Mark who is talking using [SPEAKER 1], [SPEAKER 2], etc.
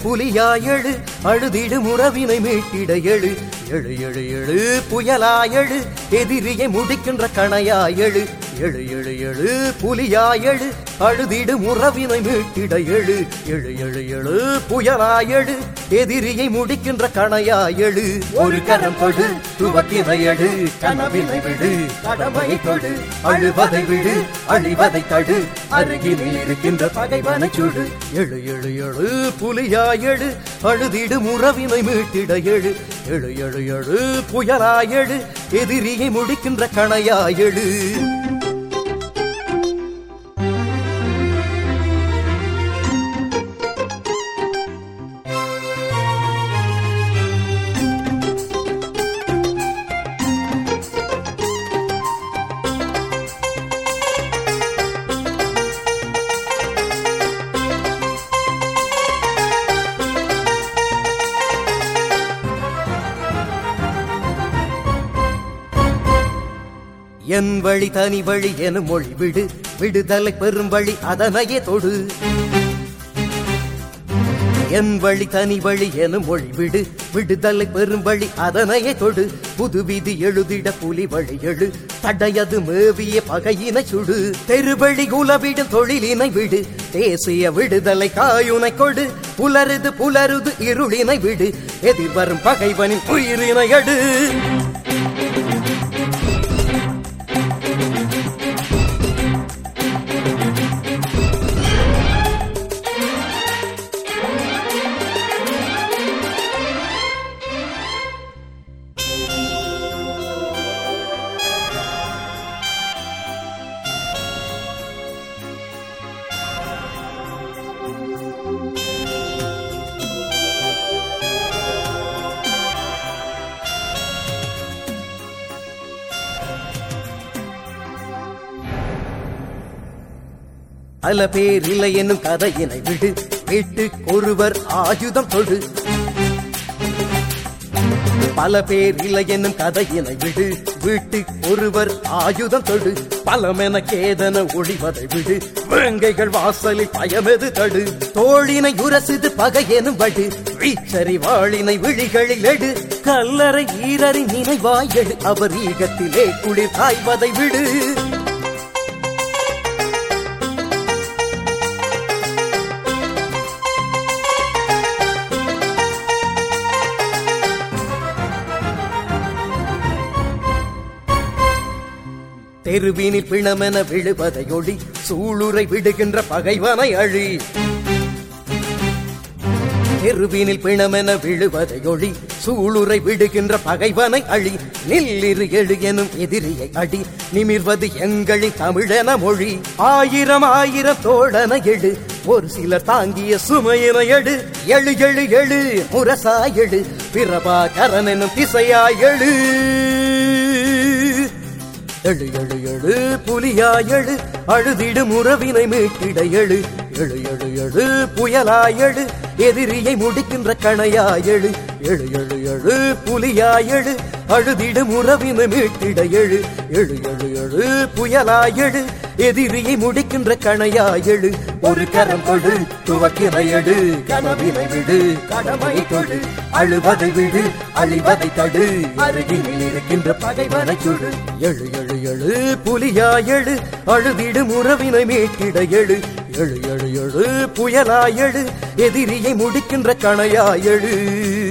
[SPEAKER 1] புலியா எழு அழுதிடு முறவினை மீட்டிட எழு எழு எழு எழு புயலா எழு எதிரியை முடிக்கின்ற கணையா எழு எழு எழு எழு புலியா எழு அழுதிடு முறவினை மீட்டிட எழு எழு எழு எழு புயலா எழு எதிரியை முடிக்கின்ற கணையா எழு ஒரு கரம் கொடு துவக்கினை எழு கனவினை விடு கடமையை தொடு அழுவதை விடு அழிவதை தடு அருகினில் இருக்கின்ற பகைவனை சுடு எழு எழு எழு புலியா எழு அழுதிடு முறவினை மீட்டிட எழு எழு எழு எழு புயலா எழு எதிரியை முடிக்கின்ற கணையா எழு என் வழி தனி வழி எனும் மொழி விடு விடுதலை பெறும் வழி அதனையே தொடு என் வழி தனி வழி எனும் மொழி விடு விடுதலை பெறும் வழி அதனையே தொடு புது விதி எழுதிட புலி வழி எழு தடையது மேவிய பகையினை சுடு தெருவழி உலவிடும் தொழிலினை விடு தேசிய விடுதலை காயுனை கொடு புலருது புலருது இருளினை விடு எதிர்வரும் பகைவனின் உயிரினை எடு பல பேர் இல்லை என்னும் கதையினை விடு வீட்டு ஒருவர் ஆயுதம் தொடு பல பேர் இல்லை என்னும் கதையினை விடு வீட்டு ஒருவர் ஆயுதம் தொடு பலமென கேதன ஒழிவதை விடு வேங்கைகள் வாசலில் பயமெது தடு தோழினை உரசிது பகையெனும் வடு வீச்சரி வாளினை விழிகளில் எடு கல்லறை ஈரறி நினைவாய் எடு அவர் ஈகத்திலே குளிர் காய்வதை விடு தெருவினில் பிணமென விழுவதை ஒளி சூளுரை விடுகின்ற பகைவனை அழி தெருவினில் பிணமென விழுவதை ஒளி சூளுரை விடுகின்ற பகைவனை அழி நில்லிரு எழு எனும் எதிரியை அடி நிமிர்வது எங்களின் தமிழென மொழி ஆயிரம் ஆயிரம் தோழன எழு ஒரு சிலர் தாங்கிய சுமையினை எடு எழு எழு எழு முரசா எழு பிரபாகரன் எனும் திசையா எழு எழு எழு எழு புலியா எழு அழுதிடு முறவினை மீட்டிட எழு எழு எழு எழு புயலா எழு எதிரியை முடிக்கின்ற கணையா எழு எழு எழு எழு புலியா எழு அழுதிடு முறவினை மீட்டிட எழு எழு எழு எழு புயலா எழு எதிரியை முடிக்கின்ற கணையா எழு ஒரு கரம் கொடு துவக்கினை எடு கனவினை விடு கடமை தொடு அழுவதை விடு அழிவதை தடு அருகினில் இருக்கின்ற பகைவனை சுடு எழு எழு எழு புலியா எழு அழுதிடு முறவினை மீட்டிட எழு எழு எழு எழு புயலா எழு எதிரியை முடிக்கின்ற கணையா எழு